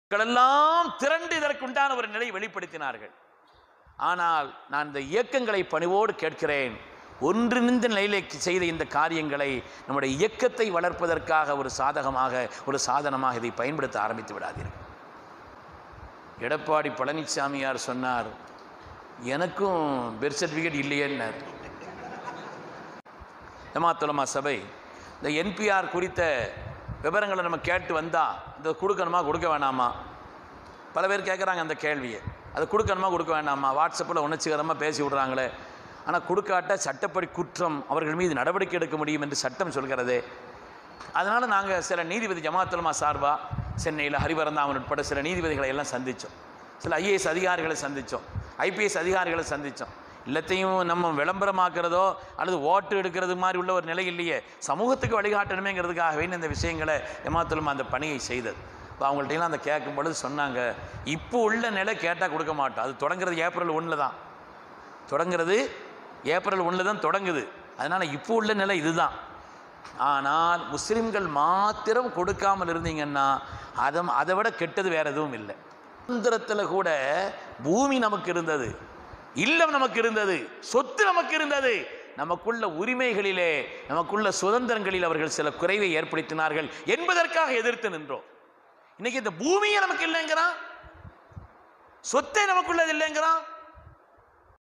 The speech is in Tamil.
மக்களெல்லாம் திரண்டு இதற்குண்டான ஒரு நிலையை வெளிப்படுத்தினார்கள் ஆனால் நான் இந்த இயக்கங்களை பணிவோடு கேட்கிறேன் ஒன்றிணைந்த நிலையிலே செய்த இந்த காரியங்களை நம்முடைய இயக்கத்தை வளர்ப்பதற்காக ஒரு சாதகமாக ஒரு சாதனமாக இதை பயன்படுத்த ஆரம்பித்து விடாதீர்கள் எடப்பாடி பழனிசாமியார் சொன்னார் எனக்கும் பெர்த் சர்டிஃபிகேட் இல்லையேன்னார் ஜமாத்துலமா சபை இந்த என்பிஆர் குறித்த விவரங்களை நம்ம கேட்டு வந்தால் இந்த கொடுக்கணுமா கொடுக்க வேணாமா பல பேர் கேட்குறாங்க அந்த கேள்வியை அது கொடுக்கணுமா கொடுக்க வேண்டாமா வாட்ஸ்அப்பில் உணர்ச்சிகரமாக பேசி விடுறாங்களே ஆனால் கொடுக்காட்ட சட்டப்படி குற்றம் அவர்கள் மீது நடவடிக்கை எடுக்க முடியும் என்று சட்டம் சொல்கிறது அதனால் நாங்கள் சில நீதிபதி ஜமாத்துலமா சார்பாக சென்னையில் ஹரிவரந்தாமன் உட்பட சில நீதிபதிகளை எல்லாம் சந்தித்தோம் சில ஐஏஎஸ் அதிகாரிகளை சந்தித்தோம் ஐபிஎஸ் அதிகாரிகளை சந்தித்தோம் எல்லாத்தையும் நம்ம விளம்பரமாக்குறதோ அல்லது ஓட்டு எடுக்கிறது மாதிரி உள்ள ஒரு நிலை இல்லையே சமூகத்துக்கு வழிகாட்டணுமேங்கிறதுக்காகவே இந்த விஷயங்களை ஜமாத்துலமா அந்த பணியை செய்தது இப்போ அவங்கள்ட்டலாம் அந்த கேட்கும் பொழுது சொன்னாங்க இப்போ உள்ள நிலை கேட்டால் கொடுக்க மாட்டோம் அது தொடங்குறது ஏப்ரல் ஒன்றில் தான் தொடங்குறது ஏப்ரல் ஒன்றில் தான் தொடங்குது அதனால் இப்போ உள்ள நிலை இதுதான் ஆனால் முஸ்லிம்கள் மாத்திரம் கொடுக்காமல் இருந்தீங்கன்னா அதை அதை விட கெட்டது வேற எதுவும் இல்லை சுதந்திரத்தில் கூட பூமி நமக்கு இருந்தது இல்லம் நமக்கு இருந்தது சொத்து நமக்கு இருந்தது நமக்குள்ள உரிமைகளிலே நமக்குள்ள சுதந்திரங்களில் அவர்கள் சில குறைவை ஏற்படுத்தினார்கள் என்பதற்காக எதிர்த்து நின்றோம் இன்னைக்கு இந்த பூமியே நமக்கு இல்லைங்கிறான் சொத்தை நமக்குள்ளது இல்லைங்கிறான்